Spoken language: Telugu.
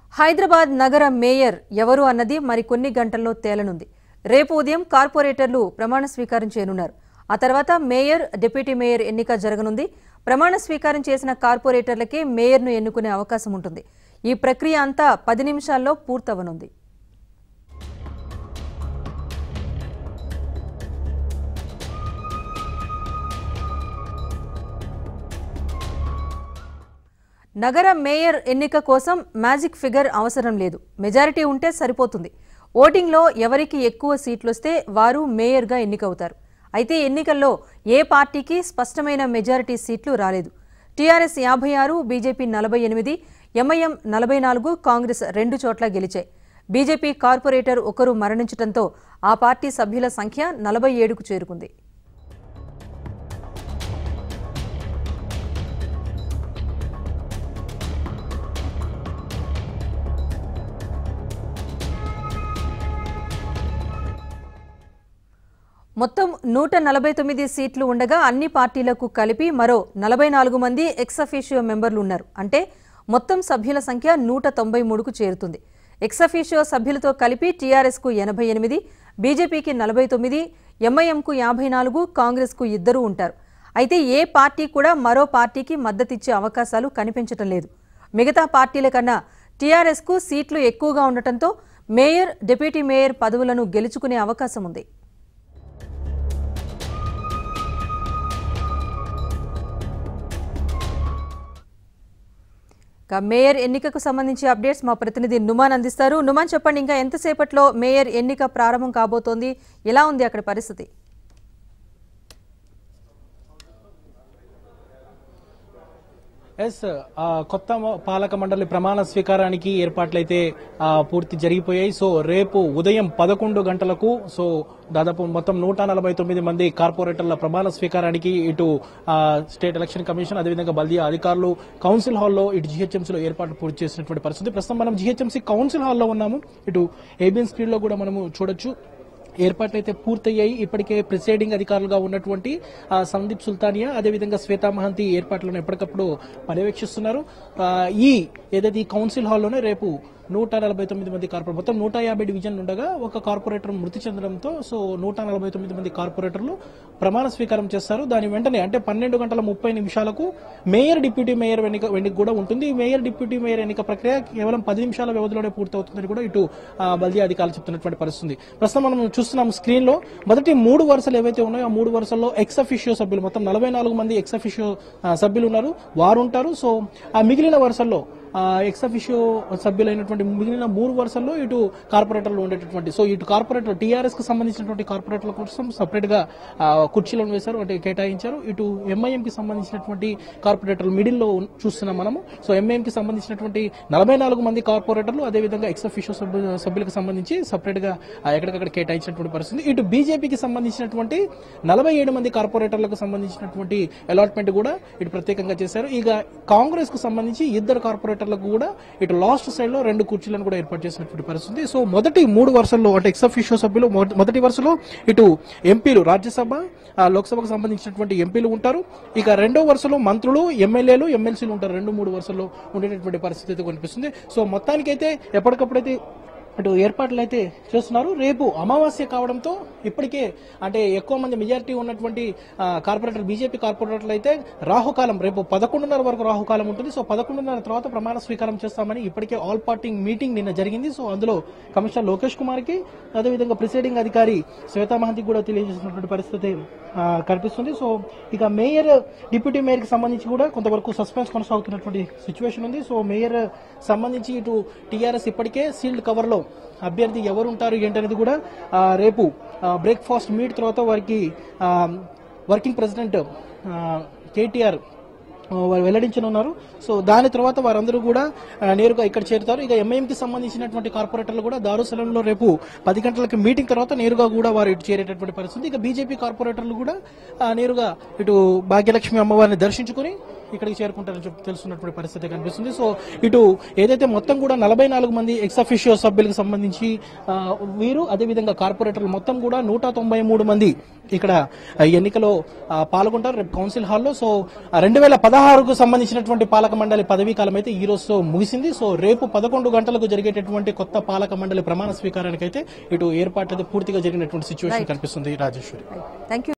హైదరాబాద్ నగర మేయర్ ఎవరు అన్నది మరికొన్ని గంటల్లో తేలనుంది రేపు ఉదయం కార్పొరేటర్లు ప్రమాణ స్వీకారం చేయనున్నారు ఆ తర్వాత మేయర్ డిప్యూటీ మేయర్ ఎన్నిక జరగనుంది ప్రమాణ స్వీకారం చేసిన కార్పొరేటర్లకే మేయర్ను ఎన్నుకునే అవకాశం ఉంటుంది ఈ ప్రక్రియ అంతా పది నిమిషాల్లో పూర్తవనుంది నగర మేయర్ ఎన్నిక కోసం మ్యాజిక్ ఫిగర్ అవసరం లేదు మెజారిటీ ఉంటే సరిపోతుంది ఓటింగ్లో ఎవరికి ఎక్కువ సీట్లొస్తే వారు మేయర్గా ఎన్నికవుతారు అయితే ఎన్నికల్లో ఏ పార్టీకి స్పష్టమైన మెజారిటీ సీట్లు రాలేదు టీఆర్ఎస్ యాభై ఆరు బీజేపీ నలభై ఎనిమిది ఎంఐఎం నలభై నాలుగు కాంగ్రెస్ రెండు చోట్ల గెలిచాయి బీజేపీ కార్పొరేటర్ ఒకరు మరణించడంతో ఆ పార్టీ సభ్యుల సంఖ్య నలభై ఏడుకు చేరుకుంది మొత్తం నూట నలభై తొమ్మిది సీట్లు ఉండగా అన్ని పార్టీలకు కలిపి మరో నలభై నాలుగు మంది ఎక్సఫీషియో మెంబర్లు ఉన్నారు అంటే మొత్తం సభ్యుల సంఖ్య నూట తొంభై మూడుకు చేరుతుంది ఎక్సఫీషియో సభ్యులతో కలిపి టీఆర్ఎస్కు ఎనభై ఎనిమిది బీజేపీకి నలభై తొమ్మిది ఎంఐఎంకు యాభై నాలుగు కాంగ్రెస్కు ఇద్దరు ఉంటారు అయితే ఏ పార్టీ కూడా మరో పార్టీకి మద్దతిచ్చే అవకాశాలు కనిపించటం లేదు మిగతా పార్టీల కన్నా టీఆర్ఎస్కు సీట్లు ఎక్కువగా ఉండటంతో మేయర్ డిప్యూటీ మేయర్ పదవులను గెలుచుకునే అవకాశం ఉంది ఇక మేయర్ ఎన్నికకు సంబంధించి అప్డేట్స్ మా ప్రతినిధి నుమాన్ అందిస్తారు నుమాన్ చెప్పండి ఇంకా ఎంతసేపట్లో మేయర్ ఎన్నిక ప్రారంభం కాబోతోంది ఎలా ఉంది అక్కడ పరిస్థితి ఎస్ ఆ, కొత్త మ- పాలక మండలి ప్రమాణ స్వీకారానికి ఏర్పాట్లయితే ఆ, పూర్తి జరిగిపోయాయి సో రేపు ఉదయం పదకొండు గంటలకు సో దాదాపు మొత్తం నూట నలభై తొమ్మిది మంది కార్పొరేటర్ల ప్రమాణ స్వీకారానికి ఇటు ఆ, స్టేట్ ఎలక్షన్ కమిషన్ అదేవిధంగా బల్దియా అధికారులు కౌన్సిల్ హాల్లో ఇటు జిహెచ్ఎంసీలో ఏర్పాట్లు పూర్తి చేసినటువంటి పరిస్థితి ప్రస్తుతం మనం జిహెచ్ఎంసీ కౌన్సిల్ హాల్లో ఉన్నాము ఇటు ఏబిఎన్ స్క్రీన్ లో కూడా మనము చూడొచ్చు ఏర్పాట్లు అయితే పూర్తయ్యాయి ఇప్పటికే ప్రిసైడింగ్ అధికారులుగా ఉన్నటువంటి ఆ, సందీప్ సుల్తానియా అదేవిధంగా శ్వేతా మహంతి ఏర్పాట్లను ఎప్పటికప్పుడు పర్యవేక్షిస్తున్నారు ఆ, ఈ ఏదైతే ఈ కౌన్సిల్ హాల్లోనే రేపు నూట నలభై తొమ్మిది మంది కార్పొరేటర్ మొత్తం నూట యాభై డివిజన్ ఉండగా ఒక కార్పొరేటర్ మృతి చెందడంతో సో నూట నలభై తొమ్మిది మంది కార్పొరేటర్లు ప్రమాణ స్వీకారం చేస్తారు దాని వెంటనే అంటే పన్నెండు గంటల ముప్పై నిమిషాలకు మేయర్ డిప్యూటీ మేయర్ ఎన్నిక ఎన్నిక కూడా ఉంటుంది ఈ మేయర్ డిప్యూటీ మేయర్ ఎన్నిక ప్రక్రియ కేవలం పది నిమిషాల వ్యవధిలోనే పూర్తవుతుందని కూడా ఇటు ఆ, బల్దియా అధికారులు చెప్తున్నటువంటి పరిస్థితి ప్రస్తుతం మనం చూస్తున్నాం స్క్రీన్ లో మొదటి మూడు వరుసలు ఏవైతే ఉన్నాయో ఆ మూడు వరుసల్లో ఎక్స్ అఫిషియో సభ్యులు మొత్తం నలభై నాలుగు మంది ఎక్స్ అఫిషియో ఆ, సభ్యులు ఉన్నారు వారు ఉంటారు సో ఆ మిగిలిన వరుసల్లో ఎక్స్ అఫిషియో సభ్యులైనటువంటి మిగిలిన మూడు వరుసల్లో ఇటు కార్పొరేటర్లు ఉండేటటువంటి సో ఇటు కార్పొరేటర్ టీఆర్ఎస్ కు సంబంధించినటువంటి కార్పొరేటర్ల కోసం సపరేట్ గా ఆ, కుర్చీలను వేశారు అంటే కేటాయించారు ఇటు ఎంఐఎం కి సంబంధించినటువంటి కార్పొరేటర్లు మిడిల్ లో ఉన్- చూస్తున్నాం మనము సో ఎంఐఎం కి సంబంధించినటువంటి నలభై నాలుగు మంది కార్పొరేటర్లు అదేవిధంగా ఎక్స్ అఫిషియో సభ్యు- సభ్యులకు సంబంధించి సపరేట్ గా ఆ, ఎక్కడికక్కడ కేటాయించినటువంటి పరిస్థితి ఇటు బీజేపీకి సంబంధించినటువంటి నలభై ఏడు మంది కార్పొరేటర్లకు సంబంధించినటువంటి అలాట్మెంట్ కూడా ఇటు ప్రత్యేకంగా చేశారు ఇక కాంగ్రెస్ కు సంబంధించి ఇద్దరు కార్పొరేటర్లకు కూడా ఇటు లాస్ట్ సైడ్ లో రెండు కుర్చీలను కూడా ఏర్పాటు చేసినటువంటి పరిస్థితి సో మొదటి మూడు వరుసల్లో అంటే ఎక్స్ అఫీషియో సభ్యులు మొద- మొదటి వరుసలో ఇటు ఎంపీలు రాజ్యసభ ఆ, లోక్సభకు సంబంధించినటువంటి ఎంపీలు ఉంటారు ఇక రెండో వరుసలో మంత్రులు ఎమ్మెల్యేలు ఎమ్మెల్సీలు ఉంటారు రెండు మూడు వరుసల్లో ఉండేటటువంటి పరిస్థితి అయితే కనిపిస్తుంది సో మొత్తానికైతే ఎప్పటికప్పుడైతే ఇటు ఏర్పాట్లు అయితే చేస్తున్నారు రేపు అమావాస్య కావడంతో ఇప్పటికే అంటే ఎక్కువ మంది మెజారిటీ ఉన్నటువంటి ఆ, కార్పొరేటర్ బీజేపీ కార్పొరేటర్లు అయితే రాహుకాలం రేపు పదకొండున్నర వరకు రాహుకాలం ఉంటుంది సో పదకొండున్నర తర్వాత ప్రమాణ స్వీకారం చేస్తామని ఇప్పటికే ఆల్ పార్టీ మీటింగ్ నిన్న జరిగింది సో అందులో కమిషనర్ లోకేష్ కుమార్ కి అదేవిధంగా ప్రిసైడింగ్ అధికారి శ్వేతా మహంతి కూడా తెలియజేసినటువంటి పరిస్థితి ఆ, కనిపిస్తుంది సో ఇక మేయర్ డిప్యూటీ మేయర్ కి సంబంధించి కూడా కొంతవరకు సస్పెన్స్ కొనసాగుతున్నటువంటి సిచ్యువేషన్ ఉంది సో మేయర్ సంబంధించి ఇటు టీఆర్ఎస్ ఇప్పటికే సీల్డ్ కవర్ లో అభ్యర్థి ఎవరు ఉంటారు ఏంటనేది కూడా ఆ, రేపు బ్రేక్ఫాస్ట్ మీట్ తర్వాత వారికి ఆ, వర్కింగ్ ప్రెసిడెంట్ ఆ, కేటీఆర్ ఆ, వారు వెల్లడించనున్నారు సో దాని తర్వాత వారందరూ కూడా ఆ, నేరుగా ఇక్కడ చేరుతారు ఇక ఎంఐఎంకి సంబంధించినటువంటి కార్పొరేటర్లు కూడా దారుసలంలో రేపు పది గంటలకి మీటింగ్ తర్వాత నేరుగా కూడా వారు ఇటు చేరేటటువంటి పరిస్థితి ఇక బీజేపీ కార్పొరేటర్లు కూడా ఆ, నేరుగా ఇటు భాగ్యలక్ష్మి అమ్మవారిని దర్శించుకుని ఇక్కడికి చేరుకుంటారని చెప్పి తెలుస్తున్నటువంటి పరిస్థితి కనిపిస్తుంది సో ఇటు ఏదైతే మొత్తం కూడా నలభై నాలుగు మంది ఎక్స్ అఫిషియో సభ్యులకు సంబంధించి ఆ, వీరు అదేవిధంగా కార్పొరేటర్లు మొత్తం కూడా నూట తొంభై మూడు మంది ఇక్కడ ఆ, ఎన్నికలో ఆ, పాల్గొంటారు రేపు కౌన్సిల్ హాల్లో సో రెండు వేల పదహారుకు సంబంధించినటువంటి పాలక మండలి పదవీ కాలం అయితే ఈ రోజుతో ముగిసింది సో రేపు పదకొండు గంటలకు జరిగేటటువంటి కొత్త పాలక మండలి ప్రమాణ స్వీకారానికి అయితే ఇటు ఏర్పాట్లు అయితే పూర్తిగా జరిగినటువంటి సిచ్యువేషన్ కనిపిస్తుంది రాజేశ్వరి థ్యాంక్ యూ